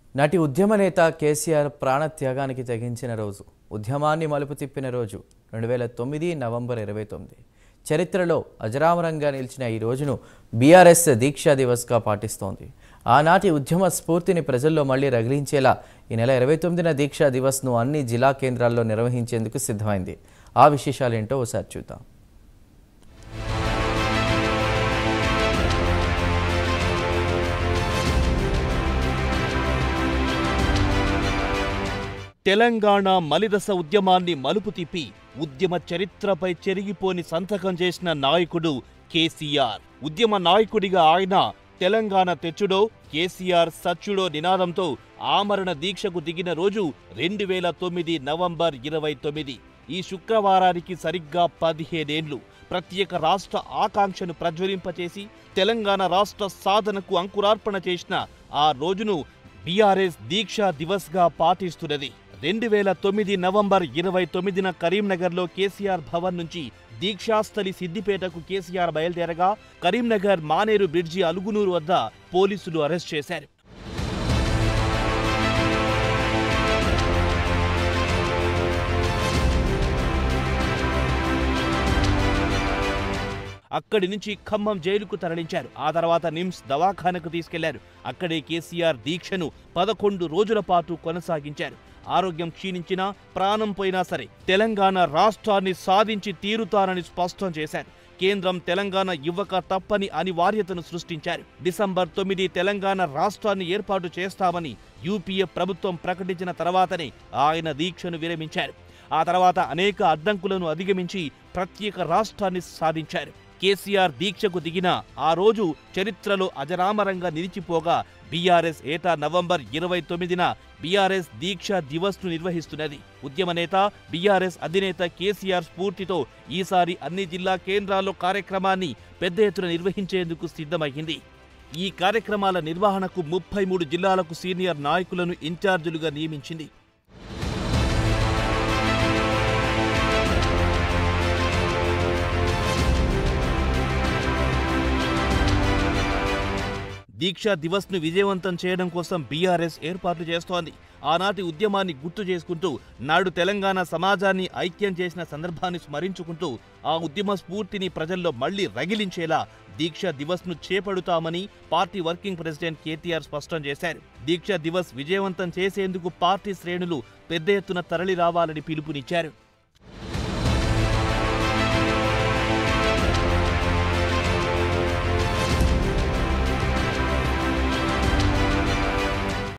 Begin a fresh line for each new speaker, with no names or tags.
నటి ఉద్యమ నేత కేసీఆర్ ప్రాణత్యాగానికి తెగించిన రోజు ఉద్యమాన్ని మలుపు తిప్పిన రోజు రెండు వేల తొమ్మిది నవంబర్ ఇరవై తొమ్మిది చరిత్రలో అజరామరంగా నిలిచిన ఈ రోజును బీఆర్ఎస్ దీక్షా దివస్గా పాటిస్తోంది ఆనాటి ఉద్యమ స్ఫూర్తిని ప్రజల్లో మళ్లీ రగిలించేలా ఈ నెల ఇరవై తొమ్మిదిన దీక్షా దివస్ను అన్ని జిల్లా కేంద్రాల్లో నిర్వహించేందుకు సిద్ధమైంది ఆ విశేషాలేంటో ఒకసారి చూద్దాం
తెలంగాణ మలిదశ ఉద్యమాన్ని మలుపు తిప్పి ఉద్యమ చరిత్రపై చెరిగిపోని సంతకం చేసిన నాయకుడు కేసీఆర్ ఉద్యమ నాయకుడిగా ఆయన తెలంగాణ తెచ్చుడో కేసీఆర్ సచ్చుడో నినాదంతో ఆమరణ దీక్షకు దిగిన రోజు రెండు వేల తొమ్మిది నవంబర్ ఇరవై తొమ్మిది ఈ శుక్రవారానికి సరిగ్గా పదిహేనేండ్లు ప్రత్యేక రాష్ట్ర ఆకాంక్షను ప్రజ్వలింపచేసి తెలంగాణ రాష్ట్ర సాధనకు అంకురార్పణ చేసిన ఆ రోజును బీఆర్ఎస్ దీక్షా దివస్గా పాటిస్తున్నది రెండు వేల తొమ్మిది నవంబర్ ఇరవై తొమ్మిదిన కరీంనగర్లో కేసీఆర్ భవన్ నుంచి దీక్షాస్థలి సిద్దిపేటకు కేసీఆర్ బయలుదేరగా కరీంనగర్ మానేరు బ్రిడ్జి అలుగునూరు వద్ద పోలీసులు అరెస్ట్ చేశారు అక్కడి నుంచి ఖమ్మం జైలుకు తరలించారు ఆ తర్వాత నిమ్స్ దవాఖానకు తీసుకెళ్లారు అక్కడే కేసీఆర్ దీక్షను పదకొండు రోజుల పాటు కొనసాగించారు ఆరోగ్యం క్షీణించినా ప్రాణం పోయినా సరే తెలంగాణ రాష్ట్రాన్ని సాధించి తీరుతారని స్పష్టం చేశారు కేంద్రం తెలంగాణ ఇవ్వక తప్పని అనివార్యతను సృష్టించారు డిసెంబర్ తొమ్మిది తెలంగాణ రాష్ట్రాన్ని ఏర్పాటు చేస్తామని యూపీఏ ప్రభుత్వం ప్రకటించిన తర్వాతనే ఆయన దీక్షను విరమించారు ఆ తర్వాత అనేక అడ్డంకులను అధిగమించి ప్రత్యేక రాష్ట్రాన్ని సాధించారు కేసీఆర్ దీక్షకు దిగిన ఆ రోజు చరిత్రలో అజరామరంగా నిలిచిపోగా బీఆర్ఎస్ ఏటా నవంబర్ ఇరవై తొమ్మిదిన బీఆర్ఎస్ దీక్ష దివస్ను నిర్వహిస్తున్నది ఉద్యమ నేత బీఆర్ఎస్ అధినేత కేసీఆర్ స్ఫూర్తితో ఈసారి అన్ని జిల్లా కేంద్రాల్లో కార్యక్రమాన్ని పెద్ద ఎత్తున నిర్వహించేందుకు సిద్ధమైంది ఈ కార్యక్రమాల నిర్వహణకు ముప్పై మూడు జిల్లాలకు సీనియర్ నాయకులను ఇన్ఛార్జీలుగా నియమించింది దీక్షా దివస్ ను విజయవంతం చేయడం కోసం బీఆర్ఎస్ ఏర్పాట్లు చేస్తోంది ఆనాటి ఉద్యమాన్ని గుర్తు చేసుకుంటూ నాడు తెలంగాణ సమాజాన్ని ఐక్యం చేసిన సందర్భాన్ని స్మరించుకుంటూ ఆ ఉద్యమ స్ఫూర్తిని ప్రజల్లో మళ్లీ రగిలించేలా దీక్షా దివస్ ను చేపడుతామని పార్టీ వర్కింగ్ ప్రెసిడెంట్ కేటీఆర్ స్పష్టం చేశారు దీక్షా దివస్ విజయవంతం చేసేందుకు పార్టీ శ్రేణులు పెద్ద ఎత్తున తరలి రావాలని పిలుపునిచ్చారు